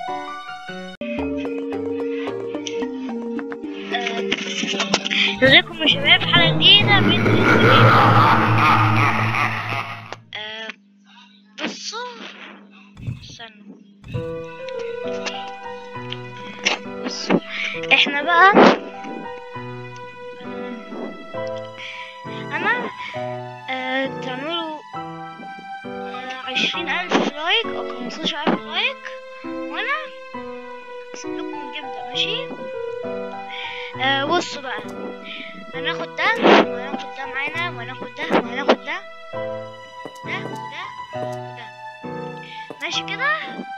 ازيكم يا شباب حلقة جديدة من آه، بصوا استنوا بصوا احنا بقى آه، انا آه، تعملوا عشرين ألف لايك أو خمستاشر ألف لايك وأنا أكسب لكم جبدة ماشي آه بصوا بقى هناخد ده وهناخد ده معانا وهناخد ده وهناخد ده ده وده وده ماشي كده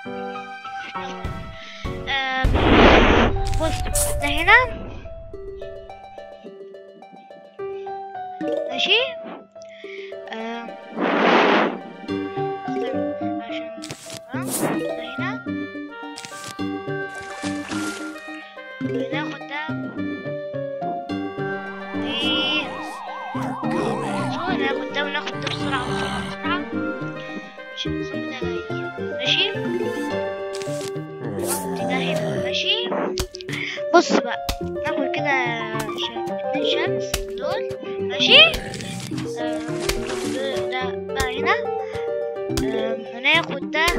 آه بص ده هنا ماشي آه استنى عشان آه، ده هنا وناخد ده ايه شو ناخد ده وناخد ده بسرعة بسرعة بسرعة عشان النظام ده جاي ماشي نحط ده هنا ماشي بص بقى ناخد كده ش- اتنين شمس دول ماشي آه، ده- ده بقى هنا آه، هناخد ده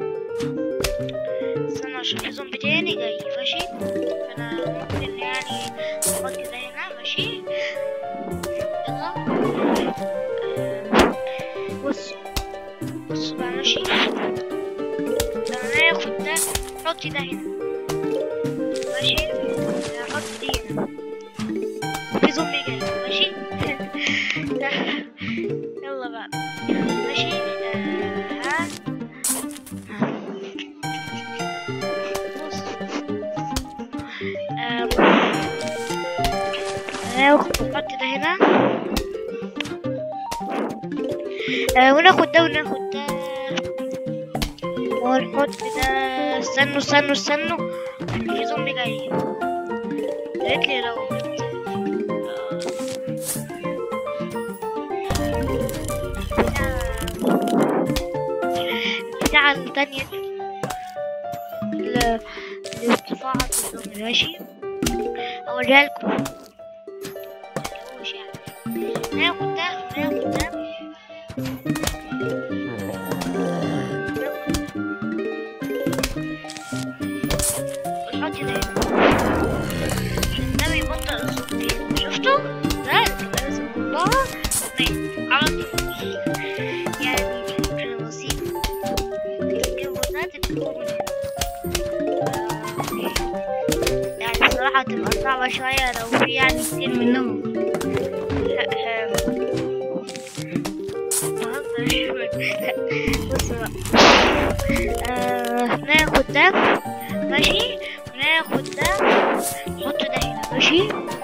استنى عشان في زومبي تاني جاي ماشي فانا ممكن يعني احط كده هنا ماشي يلا آه، بص بص بقى ماشي انا هاخد ده احط ده هنا ماشي احط دي هنا في زومبي جاي ماشي يلا بقى ماشي آه، ها ها. بص آم، هناخد نحط ده هنا آه، وناخد ده وناخد ده ونحط ده استنوا استنوا استنوا في زومبي جاي قالت لي لو البتاعة التانية دي ال- الارتفاع الزومبي ماشي اوريها لكم متقلقوش يعني ناخد ده وناخد ده ونحط ده هنا عشان ده بيبطئ الزومبي شفتوا ده لازم نحطها وناخد على طول يعني فكرة بسيطة تجيبوا ده تكتبوا من هنا يعني بصراحة تبقى صعبة شوية لو في يعني كتير منهم بصوا بقى آه، ناخد ده ماشي وناخد ده نحط ده هنا ماشي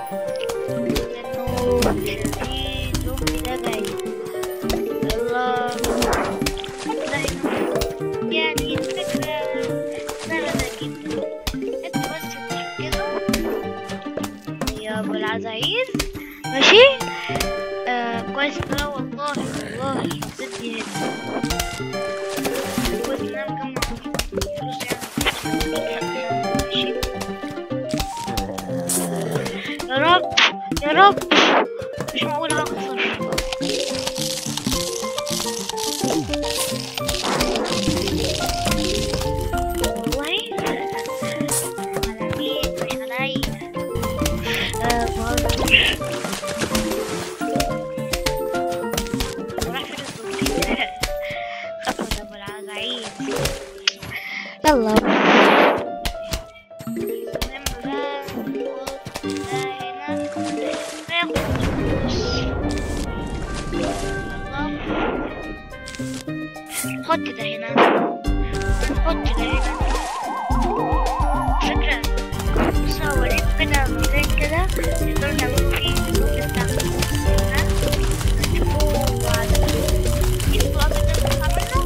لأنه في زومبي ده جاي يلا ده هنا يعني الفكرة سهلة جدا انتوا بس تركزوا يا ابو العزايز ماشي آه كويس ده والله والله صدقي هنا كويس ان انا مجمع فلوس يعني ماشي يا رب يا رب مش معقول هخسر والله على مين مش عليا آه بهزر راح فين الزومبي خفض ابو العزايز يلا المهم بقى نحط ده هنا ناخد فلوس يلا نحط ده هنا نحط ده هنا فكرة بص هوريكم كده مكان كده تقدروا تعملوا فيه الزومبي بتاعكم ها هتشوفوه بعد شوفوا الأرض اللي بنطلع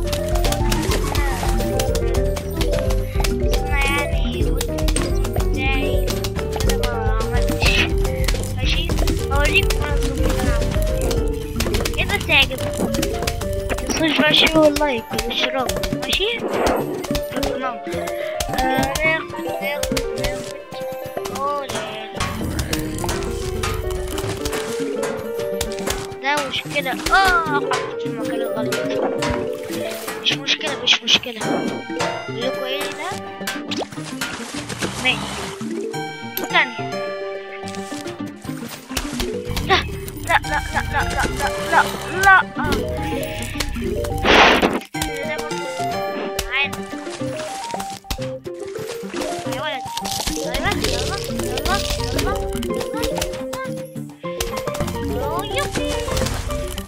منه بس أنا يعني قلت الزومبي بتاعي أنا ما عملتش ماشي هوريكم أنا الزومبي اللي أنا عملته إيه بس يعجبكم متنسوش بقى تشيلوا اللايك والاشتراك ماشي في القناة آه مشكلة اه حطيت في المكان الغلط مش مشكلة مش مشكلة لكم ايه ده ماشي تاني لا لا لا لا لا لا لا لا لا عادي يا ولد يلا يلا يلا يلا يلا يلا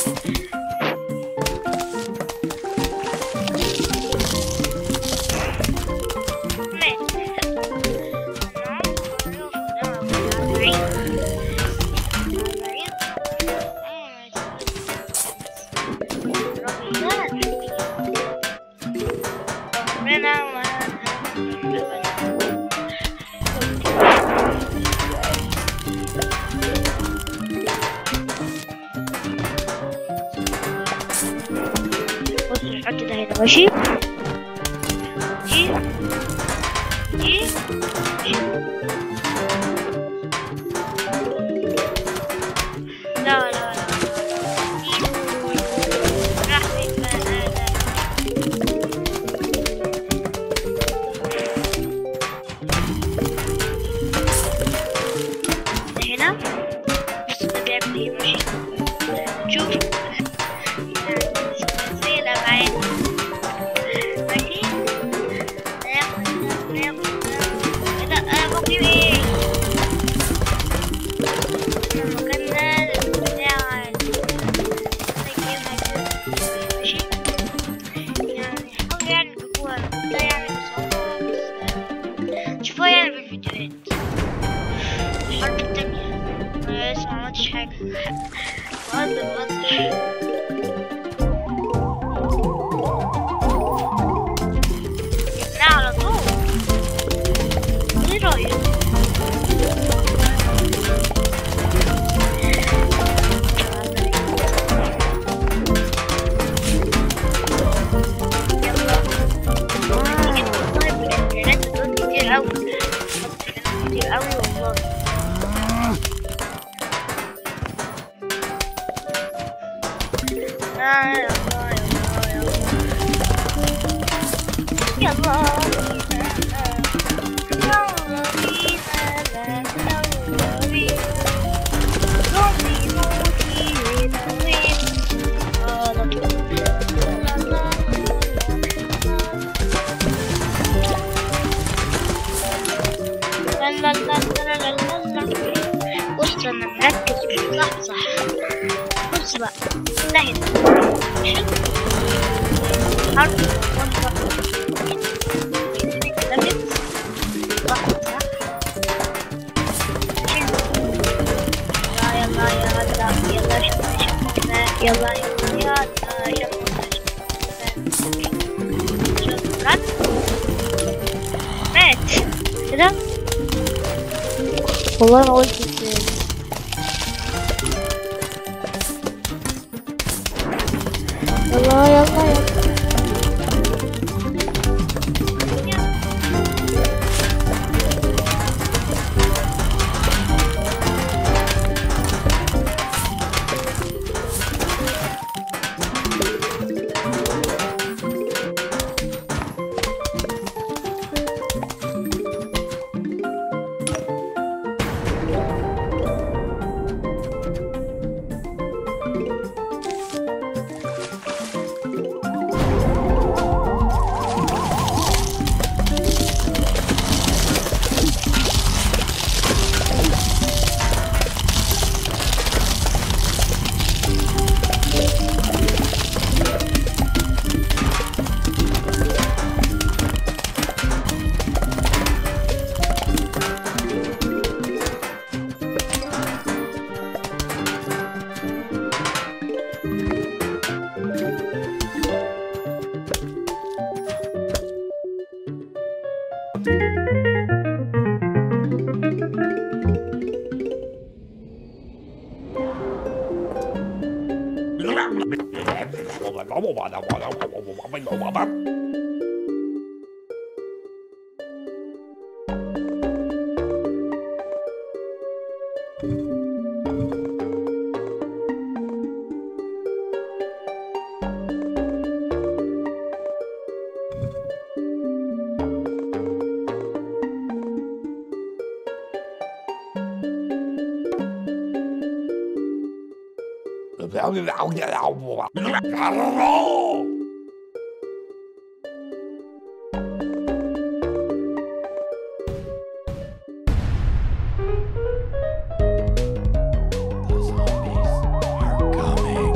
بص نحط ده هنا ماشي دي دي لا لا لا راح فين بقى هذا هنا بس ده بيعمل ايه ماشي شوف زي الأبعاد ماشي ناخد ناخد لا أنا بجيب ايه المكان ده بتاع ماشي يعني حاول يعني تجيبوها ده يعني بصعوبة بس شوفوها يعني بالفيديوهات الحرب التانية أنا لسه معملتش حاجة بهزر بهزر جبناها على طول ايه رأيك؟ كتير أوي كتير أوي والله لا يلا يلا يلا بص انا مركز مش صح صح بص بقى ده هنا ماشي حرف يلا يلا يلا شكرا مات كده والله ما قلت ازاي يلا يلا يلا The zombies are coming.